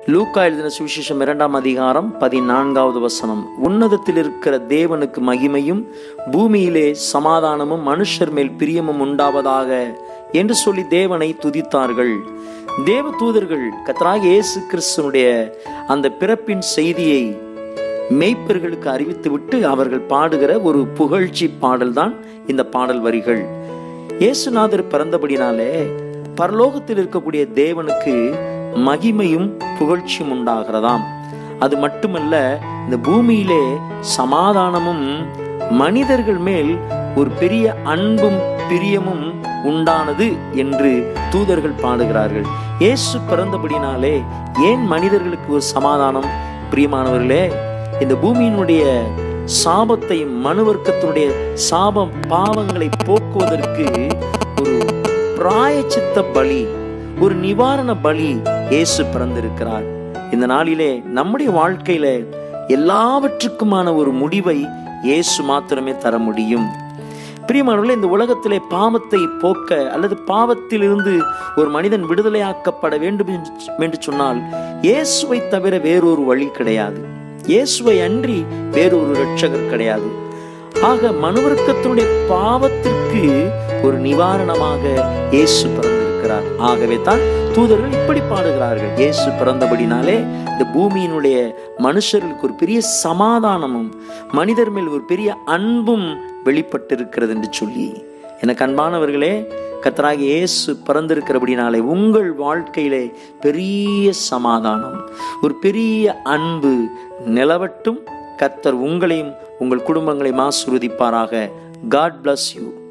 லூக்கா எழுதின சுவிசேஷம் இரண்டாம் அதிகாரம் பதினான்காவது வசனம் உன்னதத்தில் இருக்கிற தேவனுக்கு மகிமையும் பூமியிலே சமாதானமும் மனுஷர் மேல் பிரியமும் உண்டாவதாக என்று சொல்லி தேவனை துதித்தார்கள் தேவ தூதர்கள் கத்தராக இயேசு கிறிஸ்துனுடைய அந்த பிறப்பின் செய்தியை மெய்ப்பர்களுக்கு அறிவித்துவிட்டு அவர்கள் பாடுகிற ஒரு புகழ்ச்சி பாடல்தான் இந்த பாடல் வரிகள் இயேசுநாதர் பிறந்தபடினாலே பரலோகத்தில் இருக்கக்கூடிய தேவனுக்கு மகிமையும் புகழ்ச்சியும் உண்டாகிறதாம் அது மட்டுமல்ல இந்த பூமியிலே சமாதானமும் மனிதர்கள் மேல் ஒரு பெரிய அன்பும் பிரியமும் உண்டானது என்று தூதர்கள் பாடுகிறார்கள் இயேசு பிறந்தபடினாலே ஏன் மனிதர்களுக்கு ஒரு சமாதானம் பிரியமானவர்களே இந்த பூமியினுடைய சாபத்தை மனுவர்க்கத்தினுடைய சாபம் பாவங்களை போக்குவதற்கு ஒரு பிராயச்சித்த பலி ஒரு நிவாரண பலி இயேசு பிறந்திருக்கிறார் இந்த நாளிலே நம்முடைய வாழ்க்கையில எல்லாவற்றுக்குமான ஒரு முடிவை இயேசு மாத்திரமே தர முடியும் பிரியமானவர்களே இந்த உலகத்திலே பாவத்தை போக்க அல்லது பாவத்திலிருந்து ஒரு மனிதன் விடுதலையாக்கப்பட வேண்டும் என்று- என்று சொன்னால் இயேசுவை தவிர வேறொரு வழி கிடையாது இயேசுவை அன்றி வேறொரு இரட்சகர் கிடையாது ஆக மனுவர்க்கத்தினுடைய பாவத்திற்கு ஒரு நிவாரணமாக இயேசு பிறந்திருக்கிறார் ஆகவே தான் தூதர்கள் இப்படி பாடுகிறார்கள் இயேசு பிறந்தபடினாலே இந்த பூமியினுடைய மனுஷர்களுக்கு ஒரு பெரிய சமாதானமும் மனிதர் மேல் ஒரு பெரிய அன்பும் வெளிப்பட்டிருக்கிறது என்று சொல்லி எனக்கு அன்பானவர்களே கத்தராக இயேசு பிறந்திருக்கிறபடினாலே உங்கள் வாழ்க்கையிலே பெரிய சமாதானம் ஒரு பெரிய அன்பு நிலவட்டும் கத்தர் உங்களையும் உங்கள் குடும்பங்களையும் ஆசீர்வதிப்பாராக காட் bless யூ